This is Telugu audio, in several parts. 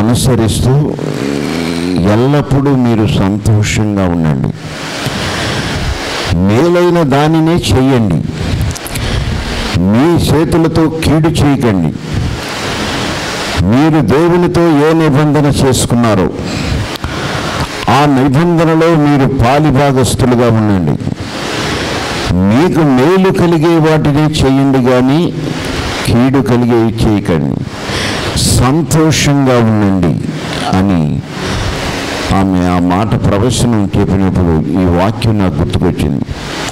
అనుసరిస్తూ ఎల్లప్పుడూ మీరు సంతోషంగా ఉండండి మేలైన దానినే చేయండి మీ చేతులతో కీడు చేయకండి మీరు దేవునితో ఏ నిబంధన చేసుకున్నారో ఆ నిబంధనలో మీరు పాలిభాగస్తులుగా ఉండండి మీకు మేలు కలిగే వాటిని చేయండి కానీ కీడు కలిగే చేయకండి సంతోషంగా ఉండండి అని ఆమె ఆ మాట ప్రవచనం చెప్పినప్పుడు ఈ వాక్యం నాకు గుర్తుకొచ్చింది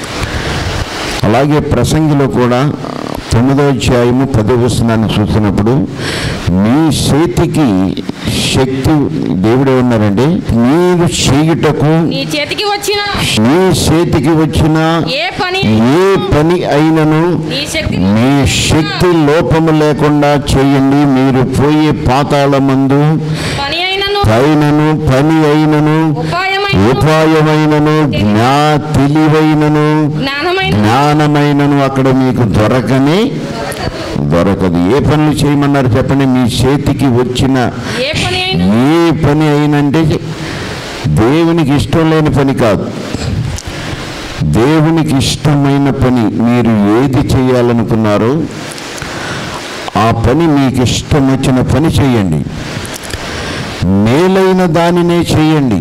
అలాగే ప్రసంగిలో కూడా తొమ్మిదో అధ్యాయము పదో వచనాన్ని చూసినప్పుడు మీ చేతికి శక్తి దేవుడే ఉన్నారండి మీరు చేయుటకు నీ చేతికి వచ్చిన మీ చేతికి వచ్చిన ఏ పని ఏ పని అయినను నీ శక్తి మీ శక్తి లోపము లేకుండా చేయండి మీరు పోయే పాతాళ మందు పని అయినను పైనను పని అయినను ఉపాయమైన ఉపాయమైనను జ్ఞా తెలివైనను జ్ఞానమైన జ్ఞానమైనను అక్కడ మీకు దొరకని దొరకదు ఏ పనులు చేయమన్నారు చెప్పండి మీ చేతికి వచ్చిన ఏ పని అయిన ఏ పని అయినంటే దేవునికి ఇష్టం లేని పని కాదు దేవునికి ఇష్టమైన పని మీరు ఏది చేయాలనుకున్నారో ఆ పని మీకు ఇష్టం వచ్చిన పని చేయండి మేలైన దానినే చేయండి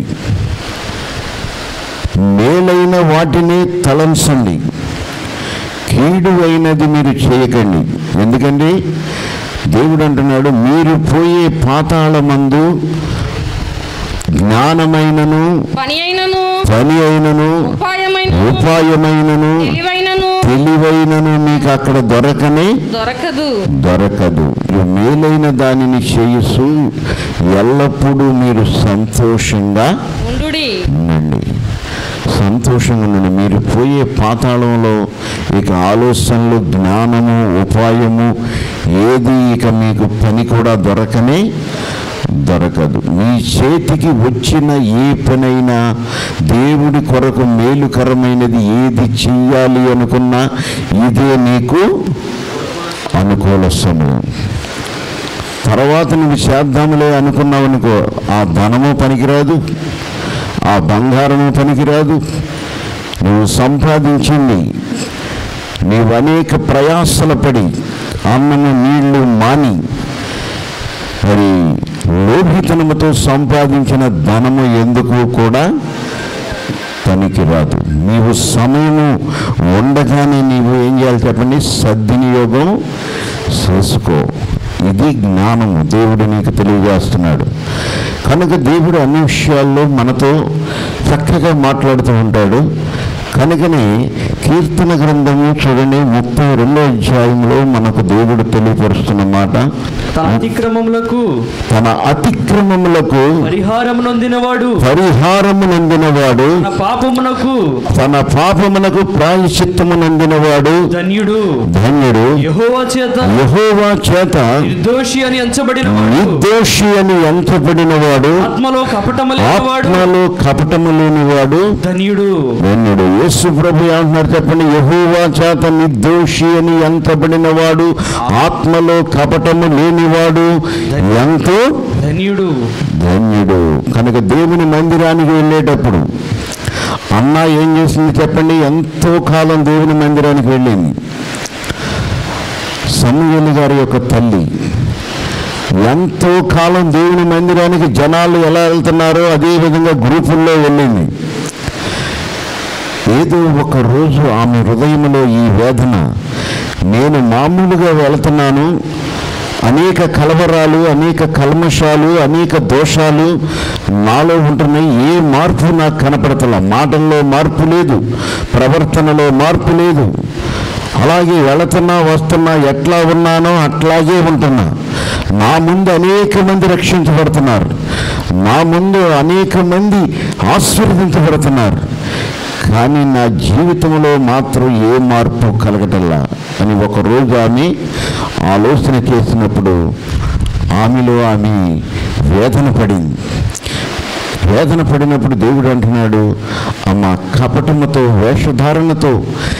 మేలైన వాటిని తలంచండి కీడు అయినది మీరు చేయకండి ఎందుకంటే దేవుడు అంటున్నాడు మీరు పోయే పాతాళ మందు జ్ఞానమైనను పని అయినను పని అయినను ఉపాయమైన ఉపాయమైనను తెలివైనను తెలివైనను మీకు అక్కడ దొరకనే దొరకదు దొరకదు మీరు మేలైన దానిని చేయుసు ఎల్లప్పుడూ మీరు సంతోషంగా ఉండుడి ఉండండి సంతోషంగా ఉండండి మీరు పోయే పాతాళంలో ఇక ఆలోచనలు జ్ఞానము ఉపాయము ఏది ఇక మీకు పని కూడా దొరకనే దొరకదు మీ చేతికి వచ్చిన ఏ పనైనా దేవుడి కొరకు మేలుకరమైనది ఏది చెయ్యాలి అనుకున్నా ఇదే నీకు అనుకూల సమయం తర్వాత నువ్వు చేద్దాములే అనుకున్నావు అనుకో ఆ ధనము పనికిరాదు ఆ బంగారము పనికిరాదు నువ్వు సంపాదించింది నీవు అనేక ప్రయాసల పడి అన్నము నీళ్లు మాని మరి లోభితనముతో సంపాదించిన ధనము ఎందుకు కూడా పనికిరాదు నీవు సమయము ఉండగానే నీవు ఏం చేయాలి చెప్పండి సద్వినియోగం చేసుకో ఇది జ్ఞానము దేవుడు నీకు తెలియజేస్తున్నాడు కనుక దేవుడు అన్ని విషయాల్లో మనతో చక్కగా మాట్లాడుతూ ఉంటాడు కనుకనే కీర్తన గ్రంథము చూడండి ముప్పై రెండో అధ్యాయంలో మనకు దేవుడు తెలియపరుస్తున్న మాట తన అతిక్రమములకు తన అతిక్రమములకు పరిహారం నొందినవాడు పరిహారము నందినవాడు తన పాపమునకు తన పాపమునకు ప్రాయశ్చిత్తము నందినవాడు ధన్యుడు ధన్యుడు యెహోవా చేత యహోవా చేత నిర్దోషి అని ఎంచబడినవాడు నిర్దోషి అని ఎంచబడినవాడు ఆత్మలో కపటము లేనివాడు ఆత్మలో కపటము లేనివాడు ధన్యుడు ధన్యుడు యేసు ప్రభు అంటున్నారు చెప్పండి యహోవా చేత నిర్దోషి అని ఎంతబడినవాడు ఆత్మలో కపటము లేనివాడు ఎంతో ధన్యుడు ధన్యుడు కనుక దేవుని మందిరానికి వెళ్ళేటప్పుడు అన్న ఏం చేసింది చెప్పండి ఎంతో కాలం దేవుని మందిరానికి వెళ్ళింది సమూహలు గారి యొక్క తల్లి ఎంతో కాలం దేవుని మందిరానికి జనాలు ఎలా వెళ్తున్నారో అదే విధంగా గ్రూపుల్లో వెళ్ళింది ఏదో ఒక రోజు ఆమె హృదయంలో ఈ వేదన నేను మామూలుగా వెళుతున్నాను అనేక కలవరాలు అనేక కల్మషాలు అనేక దోషాలు నాలో ఉంటున్నాయి ఏ మార్పు నాకు కనపడతలా మాటల్లో మార్పు లేదు ప్రవర్తనలో మార్పు లేదు అలాగే వెళుతున్నా వస్తున్నా ఎట్లా ఉన్నానో అట్లాగే ఉంటున్నా నా ముందు అనేక మంది రక్షించబడుతున్నారు నా ముందు అనేక మంది ఆశీర్వదించబడుతున్నారు కానీ నా జీవితంలో మాత్రం ఏ మార్పు కలగటల్లా అని ఒకరోజు ఆమె ఆలోచన చేసినప్పుడు ఆమెలో ఆమె వేదన పడింది వేదన పడినప్పుడు దేవుడు అంటున్నాడు అమ్మ కపటముతో వేషధారణతో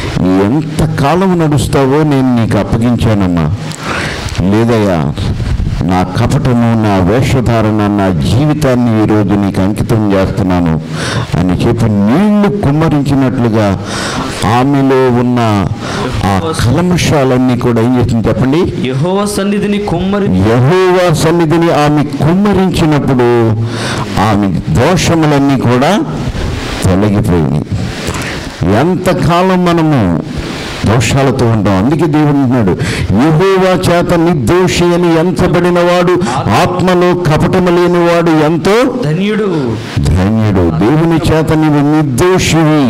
ఎంత కాలం నడుస్తావో నేను నీకు అప్పగించానమ్మా లేదయ్యా నా కపటము నా వేషధారణ నా జీవితాన్ని ఈరోజు నీకు అంకితం చేస్తున్నాను అని చెప్పి నీళ్లు కుమ్మరించినట్లుగా ఆమెలో ఉన్న ఆ కల్మషాలన్నీ కూడా ఏం చేసింది చెప్పండి యెహోవా సన్నిధిని కుమ్మరి యహోవా సన్నిధిని ఆమె కుమ్మరించినప్పుడు ఆమె దోషములన్నీ కూడా తొలగిపోయినాయి ఎంతకాలం మనము దోషాలతో ఉంటాం అందుకే దేవుడు అంటున్నాడు యహోవా చేత నిర్దోషి అని ఎంచబడిన వాడు ఆత్మలో కపటము లేనివాడు ఎంతో ధన్యుడు ధన్యుడు దేవుని చేత నీవు నిర్దోషివి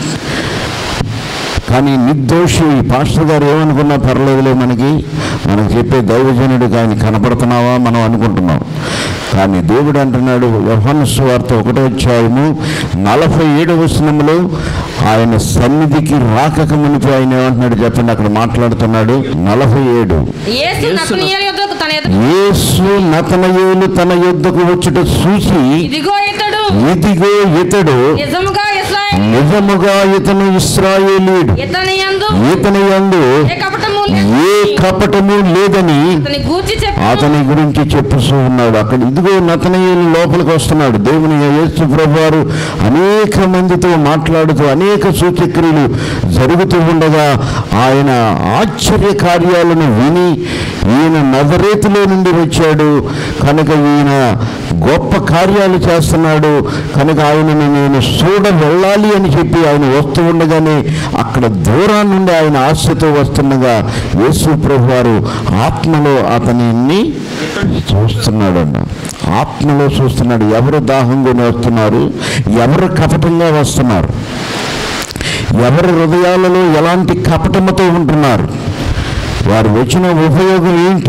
కానీ నిర్దోషి పాస్టర్ గారు ఏమనుకున్నా పర్లేదులే మనకి మనకు చెప్పే దైవజనుడు కానీ కనపడుతున్నావా మనం అనుకుంటున్నాం కానీ దేవుడు అంటున్నాడు యోహాను సువార్త ఒకటో అధ్యాయము నలభై ఏడవ వచనంలో ఆయన సన్నిధికి రాకక మునిపి ఆయన ఏమంటున్నాడు చెప్పండి అక్కడ మాట్లాడుతున్నాడు నలభై ఏడు యేసు నతనీయుల యొద్దకు తన ఎదుట యేసు నతనయేలు తన యుద్ధకు వచ్చుట చూసి ఇదిగో ఇతడు ఇదిగో ఇతడు నిజముగా ఇస్రాయేల్ నిజముగా ఇతను ఇస్రాయేలీడు ఇతని యందు ఇతని యందు ఏ కపటము లేదు ఏ కపటము లేదని అతని గూర్చి చెప్పు అతని గురించి చెప్పుతూ ఉన్నాడు అక్కడ ఇదిగో నతనయేలు లోపలికి వస్తున్నాడు దేవుని యేసు ప్రభువారు అనేక మందితో మాట్లాడుతూ అనేక సూచక్రియలు జరుగుతూ ఉండగా ఆయన ఆశ్చర్య కార్యాలను విని ఈయన నజరేతులో నుండి వచ్చాడు కనుక ఈయన గొప్ప కార్యాలు చేస్తున్నాడు కనుక ఆయనని నేను చూడ వెళ్ళాలి అని చెప్పి ఆయన వస్తూ ఉండగానే అక్కడ దూరం నుండి ఆయన ఆశతో వస్తుండగా యేసు ప్రభు వారు ఆత్మలో అతనిని చూస్తున్నాడన్న ఆత్మలో చూస్తున్నాడు ఎవరు దాహం కొని వస్తున్నారు ఎవరు కపటంగా వస్తున్నారు ఎవరి హృదయాలలో ఎలాంటి కపటముతో ఉంటున్నారు వారు వచ్చిన ఉపయోగం ఏంటి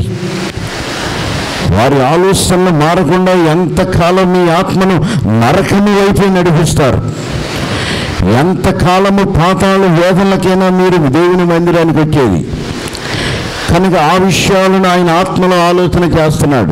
వారి ఆలోచనలు మారకుండా ఎంతకాలం మీ ఆత్మను నరకము వైపు నడిపిస్తారు ఎంతకాలము పాతాళ వేదనలకైనా మీరు దేవుని మందిరానికి వచ్చేది కనుక ఆ విషయాలను ఆయన ఆత్మలో ఆలోచన చేస్తున్నాడు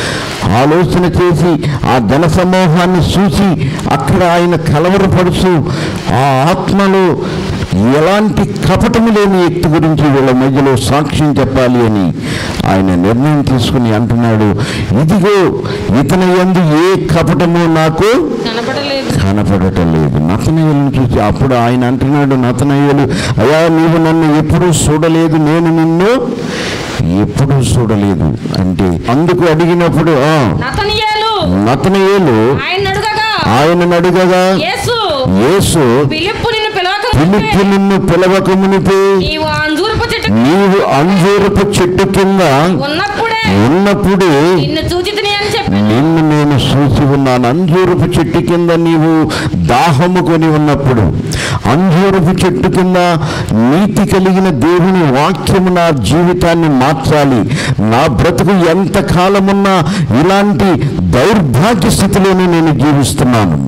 ఆలోచన చేసి ఆ ధన సమూహాన్ని చూసి అక్కడ ఆయన కలవరపడుచు ఆ ఆత్మలో ఎలాంటి కపటము లేని వ్యక్తి గురించి వీళ్ళ మధ్యలో సాక్ష్యం చెప్పాలి అని ఆయన నిర్ణయం తీసుకుని అంటున్నాడు ఇదిగో ఇతని యందు ఏ కపటము నాకు కనపడలేదు కనపడటం లేదు నతనయ్యలను చూసి అప్పుడు ఆయన అంటున్నాడు నతనయ్యలు అయ్యా నీవు నన్ను ఎప్పుడూ చూడలేదు నేను నిన్ను ఎప్పుడూ చూడలేదు అంటే అందుకు అడిగినప్పుడు ఆ, నతనీయులు నతనయ్యలు ఆయన అడుగగా ఆయన అడుగగా యేసు యేసు పిలిప్పు నిన్ను పిలవక పిలుపు నిన్ను పిలవక మునిపే నీవు అంజూరపు చెట్టు నీవు అంజూరపు చెట్టు కింద ఉన్నప్పుడే ఉన్నప్పుడే నిన్ను చూచితిని అని చెప్పి నిన్ను నేను చూసి ఉన్నాను అంజూరపు చెట్టు కింద నీవు దాహము కొని ఉన్నప్పుడు అంజూరపు చెట్టు కింద నీతి కలిగిన దేవుని వాక్యము నా జీవితాన్ని మార్చాలి నా బ్రతుకు ఎంత కాలమున్నా ఇలాంటి దౌర్భాగ్య స్థితిలోనే నేను జీవిస్తున్నాను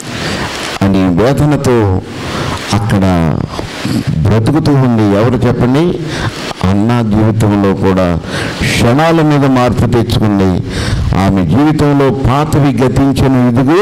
అని వేదనతో అక్కడ బ్రతుకుతూ ఉంది ఎవరు చెప్పండి అన్న జీవితంలో కూడా క్షణాల మీద మార్పు తెచ్చుకుంది ఆమె జీవితంలో పాతవి గతించిన ఇదిగో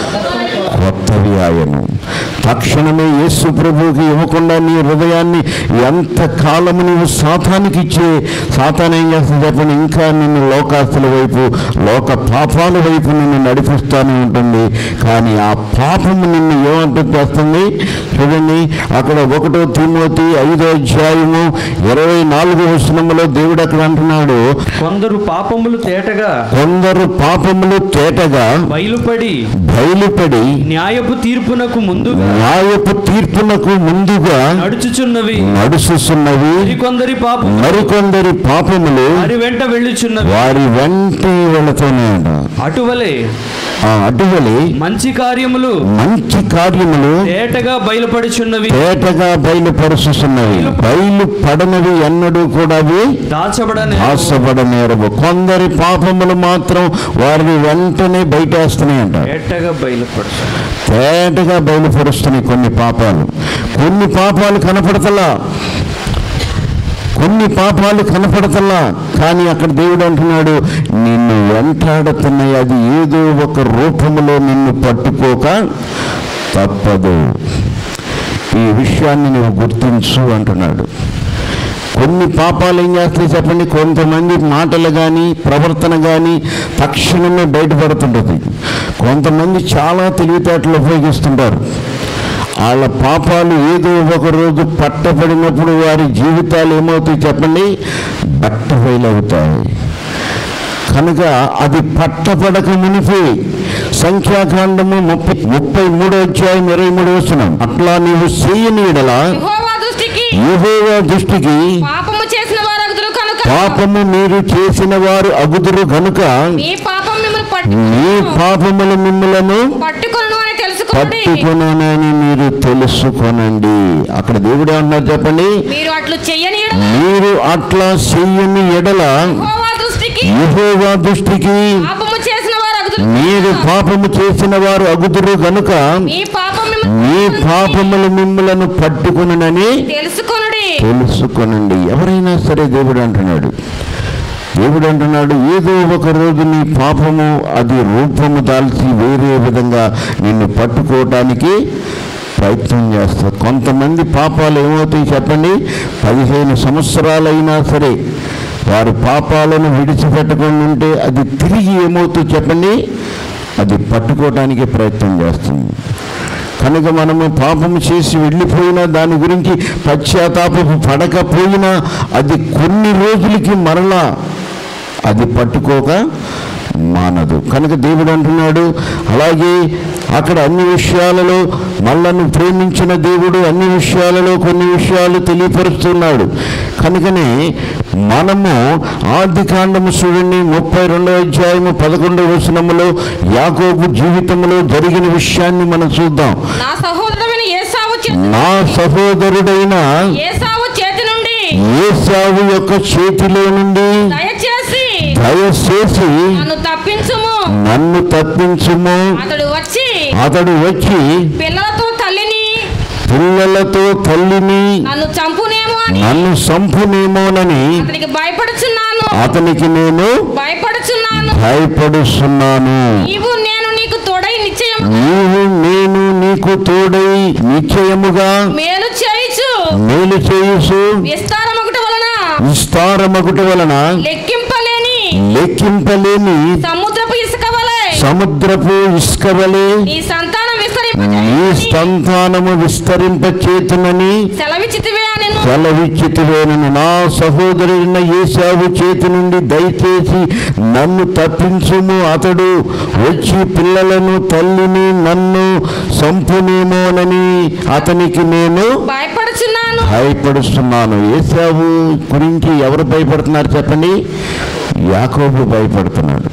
కొత్తవి ఆయను తక్షణమే యేసు ప్రభువుకి ఇవ్వకుండా నీ హృదయాన్ని ఎంత కాలము నీవు సాతానికి ఇచ్చే సాతాన్ ఏం చేస్తుంది చెప్పండి ఇంకా నిన్ను లోకాస్తుల వైపు లోక పాపాల వైపు నిన్ను నడిపిస్తూనే ఉంటుంది కానీ ఆ పాపము నిన్ను ఏమంటూ చేస్తుంది చూడండి అక్కడ ఒకటో తిమోతి ఐదో అధ్యాయము ఇరవై నాలుగో వచనములో దేవుడు అక్కడ అంటున్నాడు కొందరు పాపములు తేటగా కొందరు పాపములు తేటగా బయలుపడి బయలుపడి న్యాయపు తీర్పునకు ముందుగా న్యాయపు తీర్పునకు ముందుగా నడుచుచున్నవి నడుస్తున్నవి మరికొందరి పాపం మరికొందరి పాపములు వారి వెంట వెళ్ళుచున్నవి వారి వెంట వెళుతూనే అటువలే ఆ అటువలి మంచి కార్యములు మంచి కార్యములు తేటగా బయలుపడుచున్నవి తేటగా బయలుపరుస్తున్నవి బయలు పడనవి ఎన్నడూ కూడా అవి దాచబడనే ఆశపడనేరవు కొందరి పాపములు మాత్రం వారిని వెంటనే బయటేస్తున్నాయంట తేటగా బయలుపడుచు తేటగా బయలుపరుస్తున్నాయి కొన్ని పాపాలు కొన్ని పాపాలు కనపడతలా కొన్ని పాపాలు కనపడతలా కానీ అక్కడ దేవుడు అంటున్నాడు నిన్ను వెంటాడుతున్నాయి అది ఏదో ఒక రూపములో నిన్ను పట్టుకోక తప్పదు ఈ విషయాన్ని నువ్వు గుర్తించు అంటున్నాడు కొన్ని పాపాలు ఏం చేస్తాయి చెప్పండి కొంతమంది మాటలు కానీ ప్రవర్తన కానీ తక్షణమే బయటపడుతుంటుంది కొంతమంది చాలా తెలివితేటలు ఉపయోగిస్తుంటారు వాళ్ళ పాపాలు ఏదో ఒక రోజు పట్టబడినప్పుడు వారి జీవితాలు ఏమవుతాయి చెప్పండి బట్టబయలవుతాయి కనుక అది పట్టపడక మునిపి సంఖ్యాకాండము ముప్పై ముప్పై మూడో అధ్యాయం ఇరవై మూడు వస్తున్నాం అట్లా నీవు చేయని ఎడల యెహోవా దృష్టికి యెహోవా దృష్టికి పాపము చేసిన వారు అగుదురు కనుక పాపము మీరు చేసిన వారు అగుదురు గనుక మీ పాపం మిమ్మల్ని మీ పట్టు పాపములు మిమ్మలను పట్టుకొను అని తెలుసుకోండి పట్టుకొనని మీరు తెలుసుకొనండి అక్కడ దేవుడు ఏమన్నారు చెప్పండి మీరు అట్లు చెయ్యని యెడల మీరు అట్లా చెయ్యని ఎడల యెహోవా దృష్టికి యెహోవా దృష్టికి పాపము చేసిన వారు అగుదురు మీరు కనుక పాపము చేసిన వారు అగుదురు గనుక మీ పాపం మీ మిమ్మల్ని పాపములు మిమ్మలను పట్టుకొనని తెలుసుకొనుడి తెలుసుకొనండి ఎవరైనా సరే దేవుడు అంటున్నాడు దేవుడు అంటున్నాడు ఏదో ఒక రోజు నీ పాపము అది రూపము దాల్చి వేరే విధంగా నిన్ను పట్టుకోవటానికి ప్రయత్నం చేస్తారు కొంతమంది పాపాలు ఏమవుతాయి చెప్పండి పదిహేను సంవత్సరాలైనా సరే వారు పాపాలను విడిచిపెట్టకుండా ఉంటే అది తిరిగి ఏమవుతుంది చెప్పండి అది పట్టుకోవటానికి ప్రయత్నం చేస్తుంది కనుక మనము పాపము చేసి వెళ్ళిపోయినా దాని గురించి పశ్చాత్తాపము పడకపోయినా అది కొన్ని రోజులకి మరలా అది పట్టుకోక మానదు కనుక దేవుడు అంటున్నాడు అలాగే అక్కడ అన్ని విషయాలలో మళ్ళను ప్రేమించిన దేవుడు అన్ని విషయాలలో కొన్ని విషయాలు తెలియపరుస్తున్నాడు కనుకనే మనము ఆది కాండము చూడండి ముప్పై రెండో అధ్యాయము పదకొండవ వచనములో యాకోబు జీవితంలో జరిగిన విషయాన్ని మనం చూద్దాం నా సహోదరుడైన ఏసావు చే- నా సహోదరుడైన ఏసావు చేతి నుండి ఏసావు యొక్క చేతిలో నుండి దయచేసి దయచేసి నన్ను తప్పించుము నన్ను తప్పించుము అతడు వచ్చి అతడు వచ్చి పిల్లలతో తల్లిని పిల్లలతో తల్లిని నన్ను చంపునేమో అని నన్ను సంపునేమోనని అతనికి భయపడుచున్నాను అతనికి నేను భయపడుచున్నాను భయపడుస్తున్నాను నీవు నేను నీకు తోడై నిశ్చయం నీవు నేను నీకు తోడై నిశ్చయముగా మేలు చేయిచు మేలు చేయుసు విస్తారం ఒకటి వలన విస్తారమగుట వలన లెక్కింపలేని లెక్కింపలేని సముద్రపు ఇసుక వలె సముద్రపు ఇసుక వలె నీ సంతానం నీ విస్తరింప సంతానము విస్తరింప చేతునని సెలవిచ్చితివే అని సెలవిచ్చితివేనని నా సహోదరుడిన ఏసావు చేతి నుండి దయచేసి నన్ను తప్పించుము అతడు వచ్చి పిల్లలను తల్లిని నన్ను సంపునేమోనని అతనికి నేను భయపడుచున్నాను భయపడుస్తున్నాను ఏసావు గురించి ఎవరు భయపడుతున్నారు చెప్పండి యాకోబు భయపడుతున్నాడు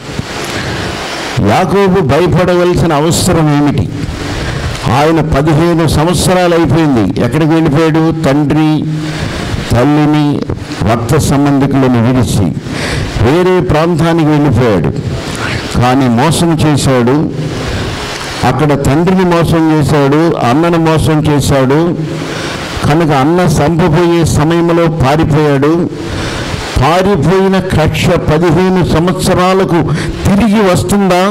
యాకోబు భయపడవలసిన అవసరం ఏమిటి ఆయన పదిహేను సంవత్సరాలు అయిపోయింది ఎక్కడికి వెళ్ళిపోయాడు తండ్రి తల్లిని రక్త సంబంధికులను విడిచి వేరే ప్రాంతానికి వెళ్ళిపోయాడు కానీ మోసం చేశాడు అక్కడ తండ్రిని మోసం చేశాడు అన్నను మోసం చేశాడు కనుక అన్న చంపబోయే సమయంలో పారిపోయాడు పారిపోయిన కక్ష పదిహేను సంవత్సరాలకు తిరిగి వస్తుందా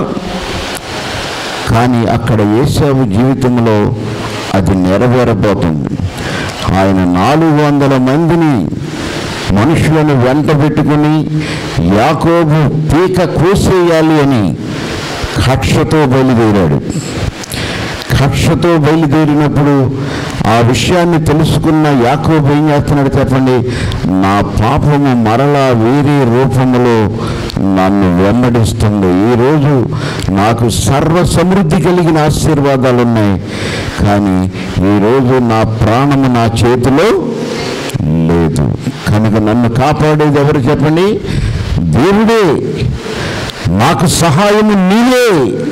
కానీ అక్కడ ఏసావు జీవితంలో అది నెరవేరబోతుంది ఆయన నాలుగు వందల మందిని మనుషులను వెంట పెట్టుకుని యాకోబు పీక కోసేయాలి అని కక్షతో బయలుదేరాడు కక్షతో బయలుదేరినప్పుడు ఆ విషయాన్ని తెలుసుకున్న యాకోబు ఏం చేస్తున్నాడు చెప్పండి నా పాపము మరలా వేరే రూపములో నన్ను వెంబడిస్తుంది ఈరోజు నాకు సర్వ సమృద్ధి కలిగిన ఆశీర్వాదాలు ఉన్నాయి కానీ ఈరోజు నా ప్రాణము నా చేతిలో లేదు కనుక నన్ను కాపాడేది ఎవరు చెప్పండి దేవుడే నాకు సహాయము నీవే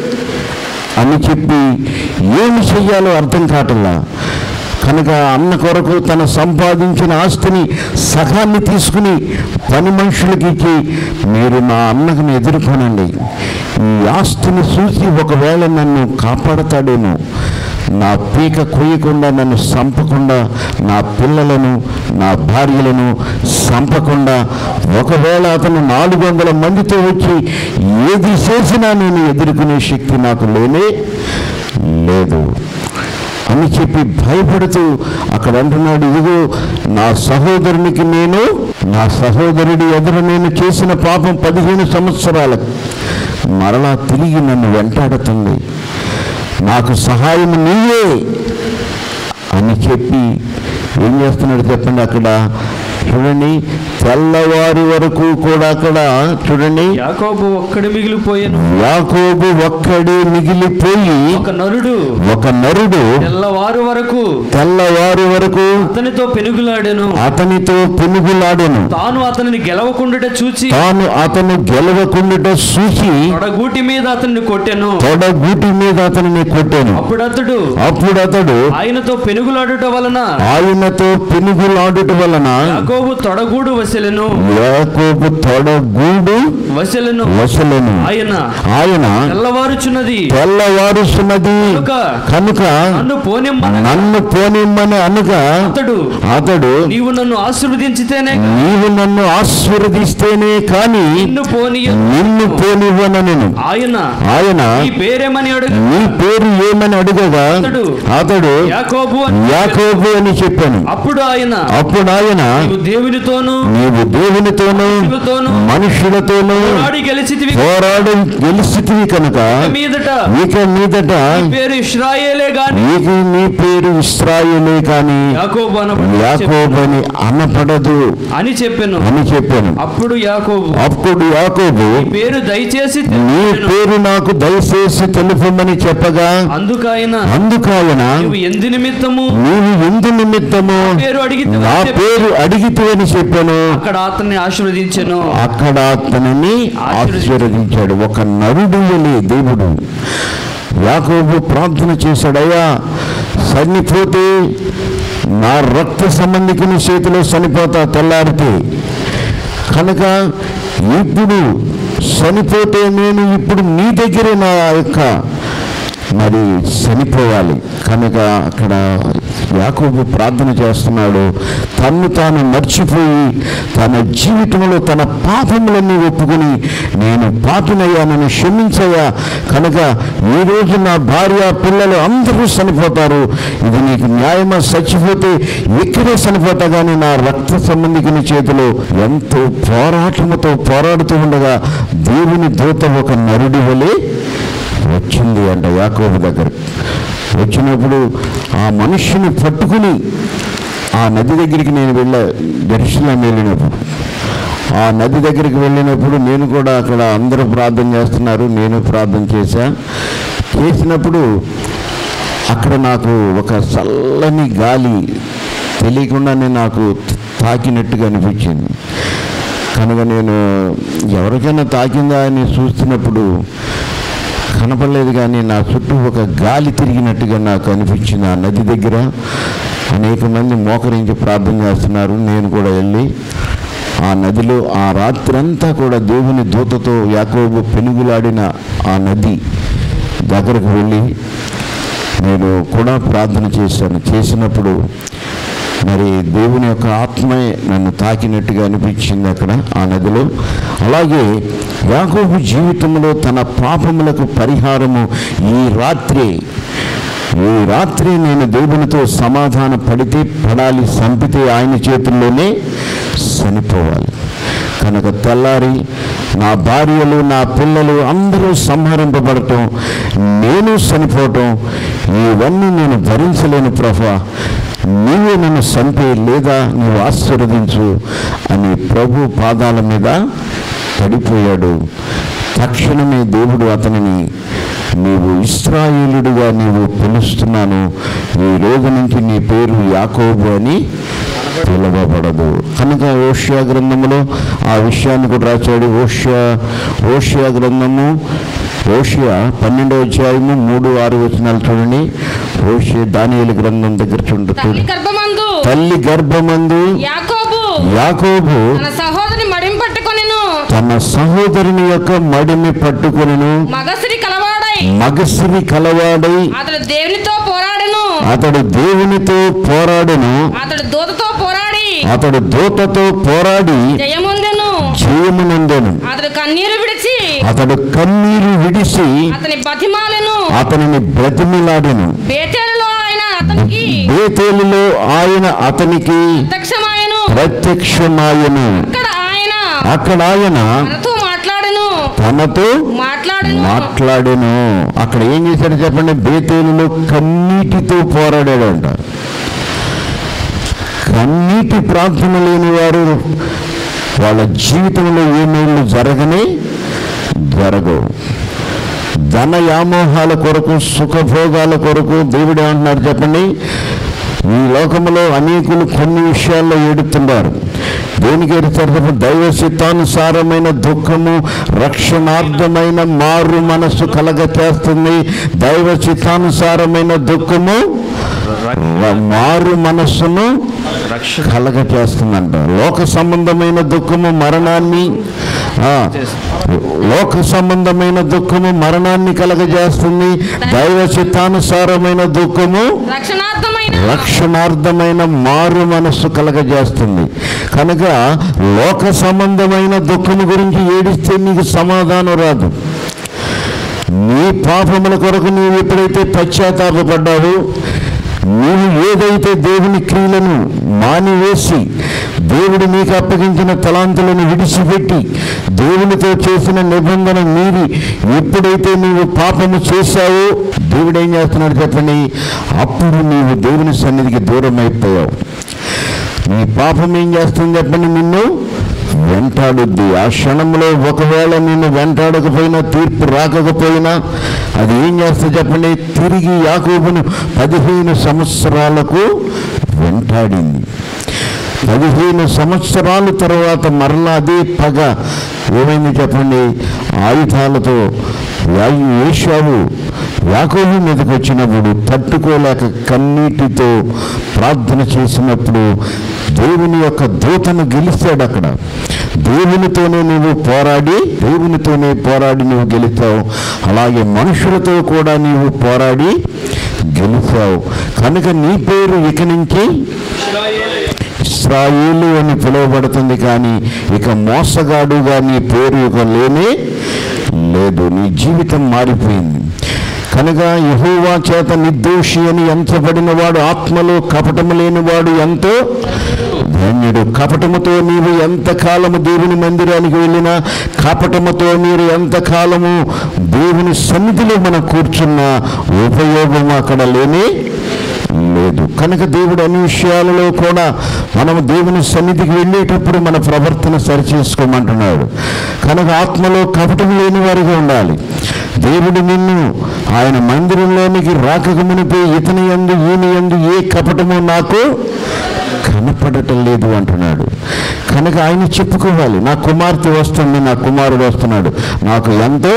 అని చెప్పి ఏమి చెయ్యాలో అర్థం కావట్లా కనుక అన్న కొరకు తన సంపాదించిన ఆస్తిని సగాన్ని తీసుకుని పని మనుషులకి ఇచ్చి మీరు నా అన్నకుని ఎదుర్కొనండి ఈ ఆస్తిని చూసి ఒకవేళ నన్ను కాపాడతాడేమో నా పీక కొయ్యకుండా నన్ను చంపకుండా నా పిల్లలను నా భార్యలను చంపకుండా ఒకవేళ అతను నాలుగు వందల మందితో వచ్చి ఏది చేసినా నేను ఎదుర్కొనే శక్తి నాకు లేనే లేదు అని చెప్పి భయపడుతూ అక్కడ అంటున్నాడు ఇదిగో నా సహోదరునికి నేను నా సహోదరుడి ఎదురు నేను చేసిన పాపం పదిహేను సంవత్సరాలకు మరలా తిరిగి నన్ను వెంటాడుతుంది నాకు సహాయం నీవే అని చెప్పి ఏం చేస్తున్నాడు చెప్పండి అక్కడ చూడండి తెల్లవారి వరకు కూడా అక్కడ చూడండి యాకోబు ఒక్కడు మిగిలిపోయాను యాకోబు ఒక్కడే మిగిలిపోయి ఒక నరుడు ఒక నరుడు తెల్లవారు వరకు తెల్లవారి వరకు అతనితో పెనుగులాడాను అతనితో పెనుగులాడెను తాను అతనిని గెలవకుండుట చూచి తాను అతను గెలవకుండుట చూసి తొడగూటి మీద అతన్ని కొట్టెను తొడగూటి మీద అతనిని కొట్టాను అప్పుడు అతడు అప్పుడు అతడు ఆయనతో పెనుగులాడుట వలన ఆయనతో పెనుగులాడుట వలన యాకోబు తొడగూడు వసెలెను యాకోబు తొడగూడు వసెలెను వసలను ఆయన ఆయన తెల్లవారుచున్నది తెల్లవారుస్తున్నది కనుక కనుక నన్ను పోనిమ్మన నన్ను పోనిమ్మని అనగా అతడు అతడు నీవు నన్ను ఆశీర్వదించితేనే నీవు నన్ను ఆశీర్వదిస్తేనే కాని నిన్ను పోనీ నిన్ను పోనివ్వనను ఆయన ఆయన నీ పేరేమని అడుగు నీ పేరు ఏమని అడుగగా అతడు అతడు యాకోబు అని యాకోబు అని చెప్పాను అప్పుడు ఆయన అప్పుడు ఆయన నీవు దేవునితోను నీవు దేవునితోనూ మనుషులతోనూ మనుషులతోనూ పోరాడి గెలిచితివి పోరాడు గెలిచితివి కనుక మీదట ఇక మీదట నీ పేరు ఇస్రాయేలే గాని నీకు నీ పేరు ఇస్రాయేలే కాని యాకోబు అనబడి యాకోబని అనపడదు అని చెప్పాను అని చెప్పాను అప్పుడు యాకోబు అప్పుడు యాకోబు నీ పేరు దయచేసి నీ తెలుపుకొనెను. పేరు నాకు దయచేసి తెలుపమని చెప్పగా అందుకైన అందుకాయన నువ్వు ఎందు నిమిత్తము నీవు ఎందు నిమిత్తము పేరు అడిగితే నా పేరు అడిగితే అని చెప్పాను అక్కడ అతన్ని ఆశీర్వదించెను అక్కడ అతనిని ఆశీర్వదించాడు ఒక నరుడు వలె దేవుడు యాకోబు ప్రార్థన చేశాడయ్యా చనిపోతే నా రక్త సంబంధికుని చేతిలో చనిపోతా తెల్లారితే కనుక ఇప్పుడు చనిపోతే నేను ఇప్పుడు నీ దగ్గరే నా యొక్క మరి చనిపోవాలి కనుక అక్కడ యాకోబు ప్రార్థన చేస్తున్నాడు తన్ను తాను మర్చిపోయి తన జీవితంలో తన పాపములన్నీ ఒప్పుకొని నేను పాపినయ్యా నన్ను క్షమించయ్యా కనుక ఈరోజు నా భార్య పిల్లలు అందరూ చనిపోతారు ఇది నీకు న్యాయమా చచ్చిపోతే ఇక్కడే చనిపోతా కానీ నా రక్త సంబంధికుని చేతిలో ఎంతో పోరాటముతో పోరాడుతూ ఉండగా దేవుని దూత ఒక నరుడి వలె వచ్చింది అంట యాకోబు దగ్గర వచ్చినప్పుడు ఆ మనుష్యుని పట్టుకుని ఆ నది దగ్గరికి నేను వెళ్ళా దర్శనం వెళ్ళినప్పుడు ఆ నది దగ్గరికి వెళ్ళినప్పుడు నేను కూడా అక్కడ అందరూ ప్రార్థన చేస్తున్నారు నేను ప్రార్థన చేశా చేసినప్పుడు అక్కడ నాకు ఒక చల్లని గాలి తెలియకుండానే నాకు తాకినట్టుగా అనిపించింది కనుక నేను ఎవరికైనా తాకిందా అని చూస్తున్నప్పుడు కనపడలేదు కానీ నా చుట్టూ ఒక గాలి తిరిగినట్టుగా నాకు అనిపించింది ఆ నది దగ్గర అనేక మంది మోకరించి ప్రార్థన చేస్తున్నారు నేను కూడా వెళ్ళి ఆ నదిలో ఆ రాత్రంతా కూడా దేవుని దూతతో యాకోబు పెనుగులాడిన ఆ నది దగ్గరకు వెళ్ళి నేను కూడా ప్రార్థన చేశాను చేసినప్పుడు మరి దేవుని యొక్క ఆత్మే నన్ను తాకినట్టుగా అనిపించింది అక్కడ ఆ నదిలో అలాగే యాకోబు జీవితంలో తన పాపములకు పరిహారము ఈ రాత్రి ఈ రాత్రి నేను దేవునితో సమాధాన పడితే పడాలి చంపితే ఆయన చేతుల్లోనే చనిపోవాలి కనుక తెల్లారి నా భార్యలు నా పిల్లలు అందరూ సంహరింపబడటం నేను చనిపోవటం ఇవన్నీ నేను భరించలేను ప్రభా నీవే నన్ను చంపే లేదా నీవు ఆశీర్వదించు అని ప్రభు పాదాల మీద పడిపోయాడు తక్షణమే దేవుడు అతనిని నీవు ఇస్రాయేలుడిగా నీవు పిలుస్తున్నాను ఈ రోజు నుంచి నీ పేరు యాకోబు అని పిలవబడదు కనుక ఓషియా గ్రంథములో ఆ విషయాన్ని కూడా రాశాడు ఓషియా ఓషియా గ్రంథము ఓషియా పన్నెండవ అధ్యాయము మూడు ఆరు వచనాలు చూడండి ఓషియా దానియేలు గ్రంథం దగ్గర చూడండి తల్లి గర్భమందు తల్లి గర్భమందు యాకోబు యాకోబు తన సహోదరి మడిం పట్టుకొనెను తన సహోదరుని యొక్క మడిని పట్టుకొనెను మగసిరి కలవాడై మగసిరి కలవాడై అతడు దేవునితో పోరాడెను అతడు దేవునితో పోరాడెను అతడు దూతతో పోరాడి అతడు దూతతో పోరాడి జయముందెను జయమునందెను అతడు కన్నీరు విడిచి అతడు కన్నీరు విడిసి అతని బతిమాలెను అతనిని బ్రతిమిలాడెను బేతేలులో ఆయన బేతేలులో ఆయన అతనికి ప్రత్యక్షమాయను ప్రత్యక్షమాయను అక్కడ ఆయన అక్కడ ఆయన మనతో మాట్లాడను తనతో మాట్లాడను మాట్లాడెను అక్కడ ఏం చేశాడు చెప్పండి బేతేలులో కన్నీటితో పోరాడాడంట కన్నీటి ప్రార్థన లేని వారు వాళ్ళ జీవితంలో ఏ మేళ్ళు జరగనే జరగవు ధన వ్యామోహాల కొరకు సుఖభోగాల కొరకు దేవుడు ఏమంటున్నారు చెప్పండి ఈ లోకంలో అనేకులు కొన్ని విషయాల్లో ఏడుతున్నారు దేనికి ఏడుస్తారు చెప్పండి దైవ చిత్తానుసారమైన దుఃఖము రక్షణార్థమైన మారు మనస్సు కలగ చేస్తుంది దైవ చిత్తానుసారమైన దుఃఖము మారు మనస్సును రక్షణ కలగ చేస్తుందంట లోక సంబంధమైన దుఃఖము మరణాన్ని ఆ, లోక సంబంధమైన దుఃఖము మరణాన్ని కలగజేస్తుంది దైవ చిత్తానుసారమైన దుఃఖము రక్షణార్థమైన రక్షణార్థమైన మారు మనస్సు కలగజేస్తుంది కనుక లోక సంబంధమైన దుఃఖము గురించి ఏడిస్తే నీకు సమాధానం రాదు నీ పాపముల కొరకు నీవు ఎప్పుడైతే పశ్చాత్తాపడ్డావో నీవు ఏదైతే దేవుని క్రియలను మానివేసి దేవుడు నీకు అప్పగించిన తలాంతులను విడిచిపెట్టి దేవునితో చేసిన నిబంధన మీరి ఎప్పుడైతే నీవు పాపము చేశావో దేవుడు ఏం చేస్తున్నాడు చెప్పండి అప్పుడు నీవు దేవుని సన్నిధికి దూరం అయిపోయావు నీ పాపం ఏం చేస్తుంది చెప్పండి నిన్ను వెంటాడుద్ది ఆ క్షణంలో ఒకవేళ నిన్ను వెంటాడకపోయినా తీర్పు రాకపోయినా అది ఏం చేస్తుంది చెప్పండి తిరిగి యాకోబును పదిహేను సంవత్సరాలకు వెంటాడింది పదిహేను సంవత్సరాల తర్వాత మరలా అదే పగ ఏమైంది చెప్పండి ఆయుధాలతో యా- ఏషావు యాకోబు మీదకి వచ్చినప్పుడు తట్టుకోలేక కన్నీటితో ప్రార్థన చేసినప్పుడు దేవుని యొక్క దూతను గెలిచాడు అక్కడ దేవునితోనే నీవు పోరాడి దేవునితోనే పోరాడి నువ్వు గెలిచావు అలాగే మనుషులతో కూడా నీవు పోరాడి గెలిచావు కనుక నీ పేరు ఇక నుంచి ఇస్రాయేలు అని పిలువబడుతుంది కానీ ఇక మోసగాడుగా నీ పేరు ఇక లేనే లేదు నీ జీవితం మారిపోయింది కనుక యహోవా చేత నిర్దోషి అని ఎంచబడిన వాడు ఆత్మలో కపటము లేనివాడు ఎంతో ధన్యుడు కపటముతో నీవు ఎంతకాలము దేవుని మందిరానికి వెళ్ళినా కపటముతో మీరు ఎంతకాలము దేవుని సన్నిధిలో మనం కూర్చున్న ఉపయోగం అక్కడ లేని లేదు కనుక దేవుడు అన్ని విషయాలలో కూడా మనం దేవుని సన్నిధికి వెళ్ళేటప్పుడు మన ప్రవర్తన సరిచేసుకోమంటున్నాడు కనుక ఆత్మలో కపటం లేని వారిగా ఉండాలి దేవుడు నిన్ను ఆయన మందిరంలోనికి రాకక మునిపే ఇతని ఎందు ఈయన ఎందు ఏ కపటము నాకు కనపడటం లేదు అంటున్నాడు కనుక ఆయన చెప్పుకోవాలి నా కుమార్తె వస్తుంది నా కుమారుడు వస్తున్నాడు నాకు ఎంతో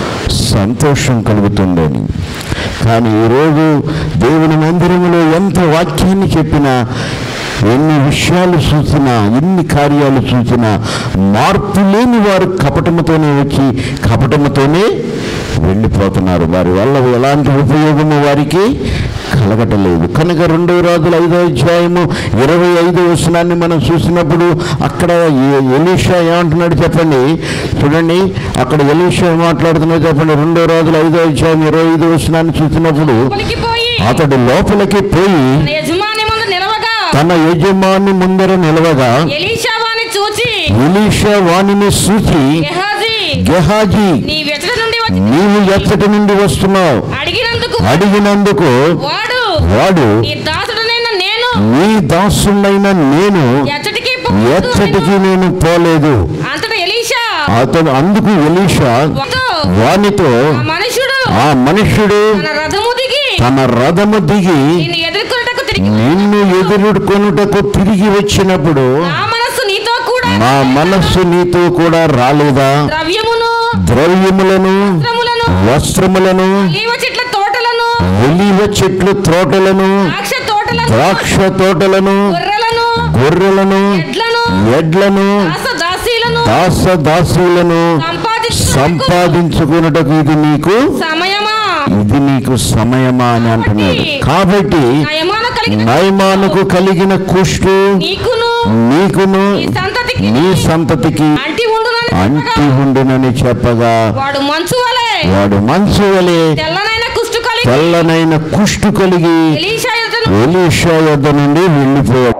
సంతోషం కలుగుతుందని కానీ ఈరోజు దేవుని మందిరంలో ఎంత వాక్యాన్ని చెప్పినా ఎన్ని విషయాలు చూసినా ఎన్ని కార్యాలు చూసినా మార్పు లేని వారు కపటముతోనే వచ్చి కపటముతోనే వెళ్ళిపోతున్నారు వారి వల్ల ఎలాంటి ఉపయోగము వారికి కలగటలేదు కనుక రెండవ రాజుల ఐదో అధ్యాయము ఇరవై ఐదో వచనాన్ని మనం చూసినప్పుడు అక్కడ ఎ- ఎలీషా ఏమంటున్నాడు చెప్పండి చూడండి అక్కడ ఎలీషా ఏం మాట్లాడుతున్నాడు చెప్పండి రెండో రాజుల ఐదో అధ్యాయం ఇరవై ఐదో వచనాన్ని చూసినప్పుడు లోపలికి పోయి అతడు లోపలికి పోయి తన యజమాని ముందు నిలవగా తన యజమాని ముందర నిలవగా ఎలీషా వాని చూచి ఎలీషా వాణిని సూచి గెహాజీ గెహాజీ నీ వెచ్చట నుండి వచ్చి నీవు ఎచ్చటి నుండి వస్తున్నావు అడిగినందుకు అడిగినందుకు వాడు వాడు నీ దాసుడనైన నేను నీ దాసునైన నేను ఎచ్చటికి ఎచ్చటికి నేను పోలేదు అంతటా ఎలీషా అతడు అందుకు ఎలీషా వాతో, వానితో ఆ మనుషుడు ఆ మనుష్యుడు తన రథము దిగి తన రథము దిగి నిన్ను ఎదుర్కొనుటకు తిరిగి నిన్ను ఎదుర్కొనుటకు తిరిగి వచ్చినప్పుడు నా మనస్సు నీతో కూడా నా మనస్సు నీతో కూడా రాలేదా ద్రవ్యమును ద్రవ్యములను వస్త్రములను వస్త్రములను లీవ చెట్ల తోటలను ఒలివ చెట్లు తోటలను ద్రాక్ష తోటలను ద్రాక్ష తోటలను గొర్రెలను గొర్రెలను ఎడ్లను ఎడ్లను దాస దాసీలను దాస దాసులను సంపాదించుటకు సంపాదించుకున్నటకు ఇది నీకు సమయమా ఇది నీకు సమయమా అని అంటున్నాడు కాబట్టి నయమాన కలిగిన నయమానుకు కలిగిన కుష్టు నీకును నీకును నీ సంతతికి నీ సంతతికి అంటి ఉండునని అంటి చెప్పగా, ఉండునని చెప్పగా వాడు మంచు వలె వాడు మంచు వలె తెల్లనైన కుష్టు కలిగి తెల్లనైన కుష్టు కలిగి ఎలీషా ఎదుటను ఎలీషా యొద్ద నుండి వెళ్ళిపోయాడు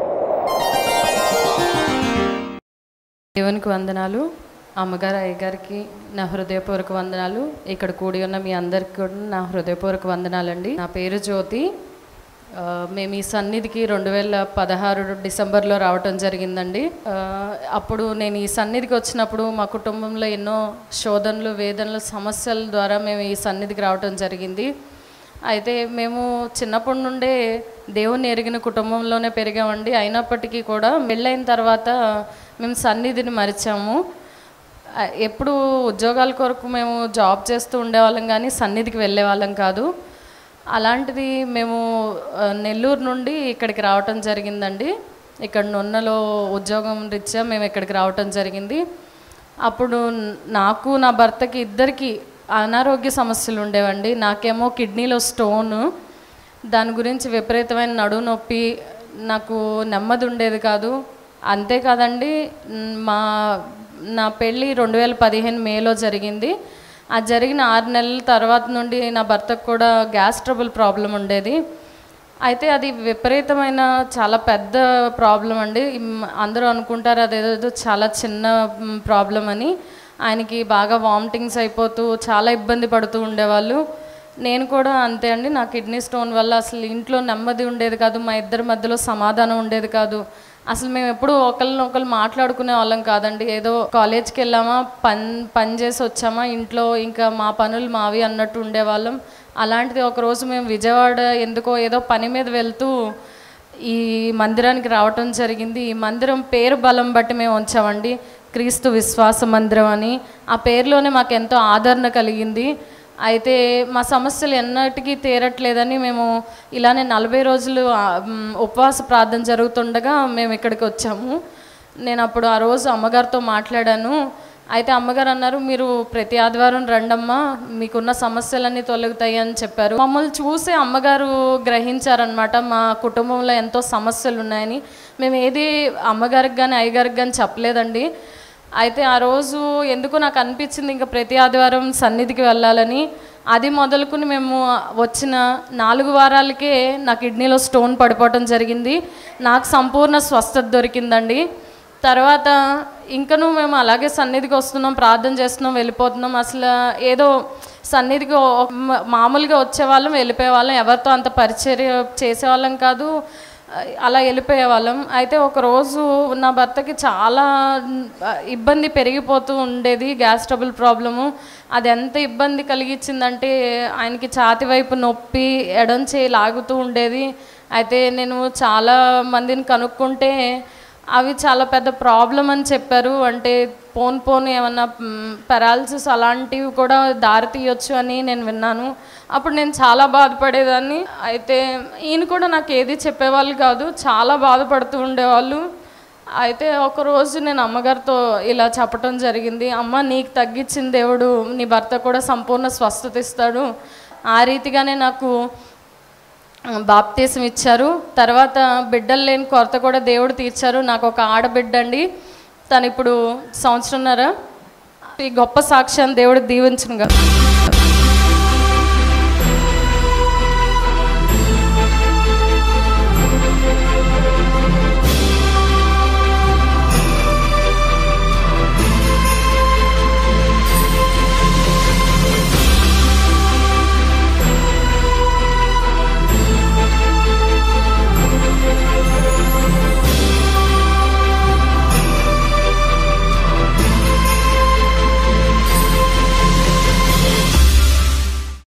దేవునికి వందనాలు అమ్మగారు అయ్యగారికి నా హృదయపూర్వక వందనాలు ఇక్కడ కూడి ఉన్న మీ అందరికి కూడా నా హృదయపూర్వక వందనాలండి నా పేరు జ్యోతి ఆ, మేము ఈ సన్నిధికి రెండు వేల పదహారు డిసెంబర్లో రావటం జరిగిందండి ఆ, అప్పుడు నేను ఈ సన్నిధికి వచ్చినప్పుడు మా కుటుంబంలో ఎన్నో శోధనలు వేదనలు సమస్యల ద్వారా మేము ఈ సన్నిధికి రావటం జరిగింది అయితే మేము చిన్నప్పటి నుండే దేవుణ్ణి ఎరిగిన కుటుంబంలోనే పెరిగామండి అయినప్పటికీ కూడా పెళ్ళైన తర్వాత మేము సన్నిధిని మరిచాము ఆ, ఎప్పుడు ఉద్యోగాల కొరకు మేము జాబ్ చేస్తూ ఉండేవాళ్ళం కానీ సన్నిధికి వెళ్ళే వాళ్ళం కాదు అలాంటిది మేము ఆ, నెల్లూరు నుండి ఇక్కడికి రావటం జరిగిందండి ఇక్కడ నున్నలో ఉద్యోగం రీత్యా మేము ఇక్కడికి రావటం జరిగింది అప్పుడు నాకు నా భర్తకి ఇద్దరికి అనారోగ్య సమస్యలు ఉండేవండి నాకేమో కిడ్నీలో స్టోన్ దాని గురించి విపరీతమైన నడువు నొప్పి నాకు నెమ్మది ఉండేది కాదు అంతేకాదండి మ్, మా నా పెళ్ళి రెండు వేల పదిహేను మేలో జరిగింది ఆ జరిగిన ఆరు నెలల తర్వాత నుండి నా భర్తకు కూడా గ్యాస్ ట్రబుల్ ప్రాబ్లం ఉండేది అయితే అది విపరీతమైన చాలా పెద్ద ప్రాబ్లం అండి ఇమ్- అందరూ అనుకుంటారు అదేదో చాలా చిన్న ప్రాబ్లం అని ఆయనకి బాగా వామిటింగ్స్ అయిపోతూ చాలా ఇబ్బంది పడుతూ ఉండేవాళ్ళు నేను కూడా అంతే అండి నా కిడ్నీ స్టోన్ వల్ల అసలు ఇంట్లో నెమ్మది ఉండేది కాదు మా ఇద్దరి మధ్యలో సమాధానం ఉండేది కాదు అసలు మేము ఎప్పుడు ఒకరిని ఒకరు మాట్లాడుకునే వాళ్ళం కాదండి ఏదో కాలేజ్కి వెళ్ళామా పని పని చేసి వచ్చామా ఇంట్లో ఇంకా మా పనులు మావి అన్నట్టు ఉండేవాళ్ళం అలాంటిది ఒకరోజు మేము విజయవాడ ఎందుకో ఏదో పని మీద వెళ్తూ ఈ మందిరానికి రావటం జరిగింది ఈ మందిరం పేరు బలం బట్టి మేము ఉంచామండి క్రీస్తు విశ్వాస మందిరం అని ఆ పేరులోనే మాకు ఎంతో ఆదరణ కలిగింది అయితే మా సమస్యలు ఎన్నటికీ తీరట్లేదని మేము ఇలానే నలభై రోజులు ఆ, మ్, ఉపవాస ప్రార్థన జరుగుతుండగా మేము ఇక్కడికి వచ్చాము నేను అప్పుడు ఆ రోజు అమ్మగారితో మాట్లాడాను అయితే అమ్మగారు అన్నారు మీరు ప్రతి ఆదివారం రండమ్మా మీకున్న సమస్యలన్నీ తొలగుతాయి అని చెప్పారు మమ్మల్ని చూసి అమ్మగారు గ్రహించారనమాట మా కుటుంబంలో ఎంతో సమస్యలు ఉన్నాయని మేము ఏది అమ్మగారికి కానీ అయ్యగారికి కానీ చెప్పలేదండి అయితే ఆ రోజు ఎందుకో నాకు అనిపించింది ఇంకా ప్రతి ఆదివారం సన్నిధికి వెళ్ళాలని అది మొదలుకుని మేము వచ్చిన నాలుగు వారాలకే నా కిడ్నీలో స్టోన్ పడిపోవటం జరిగింది నాకు సంపూర్ణ స్వస్థత దొరికిందండి తర్వాత ఇంకనూ మేము అలాగే సన్నిధికి వస్తున్నాం ప్రార్థన చేస్తున్నాం వెళ్ళిపోతున్నాం అసలు ఏదో సన్నిధికి ఓ- మ- మామూలుగా వచ్చేవాళ్ళం వెళ్ళిపోయే వాళ్ళం ఎవరితో అంత పరిచర్య చేసేవాళ్ళం కాదు అలా వెళ్ళిపోయే వాళ్ళం అయితే ఒక రోజు నా భర్తకి చాలా ఆ, ఇబ్బంది పెరిగిపోతూ ఉండేది గ్యాస్ ట్రబుల్ ప్రాబ్లము అది ఎంత ఇబ్బంది కలిగించిందంటే ఆయనకి ఛాతి వైపు నొప్పి ఎడం చేయి లాగుతూ ఉండేది అయితే నేను చాలా మందిని కనుక్కుంటే అవి చాలా పెద్ద ప్రాబ్లం అని చెప్పారు అంటే పోన్ పోన్ ఏమన్నా పెరాలసిస్ అలాంటివి కూడా దారి తీయొచ్చు అని నేను విన్నాను అప్పుడు నేను చాలా బాధపడేదాన్ని అయితే ఈయన కూడా నాకు ఏది చెప్పేవాళ్ళు కాదు చాలా బాధపడుతూ ఉండేవాళ్ళు అయితే ఒకరోజు నేను అమ్మగారితో ఇలా చెప్పటం జరిగింది అమ్మ నీకు తగ్గించిన దేవుడు నీ భర్త కూడా సంపూర్ణ స్వస్థత ఇస్తాడు ఆ రీతిగానే నాకు బాప్తీసం ఇచ్చారు తర్వాత బిడ్డలు లేని కొరత కూడా దేవుడు తీర్చారు నాకు ఒక ఆడబిడ్డ అండి తను ఇప్పుడు సంవత్సరంన్నర ఈ గొప్ప సాక్ష్యాన్ని దేవుడు దీవించునుగా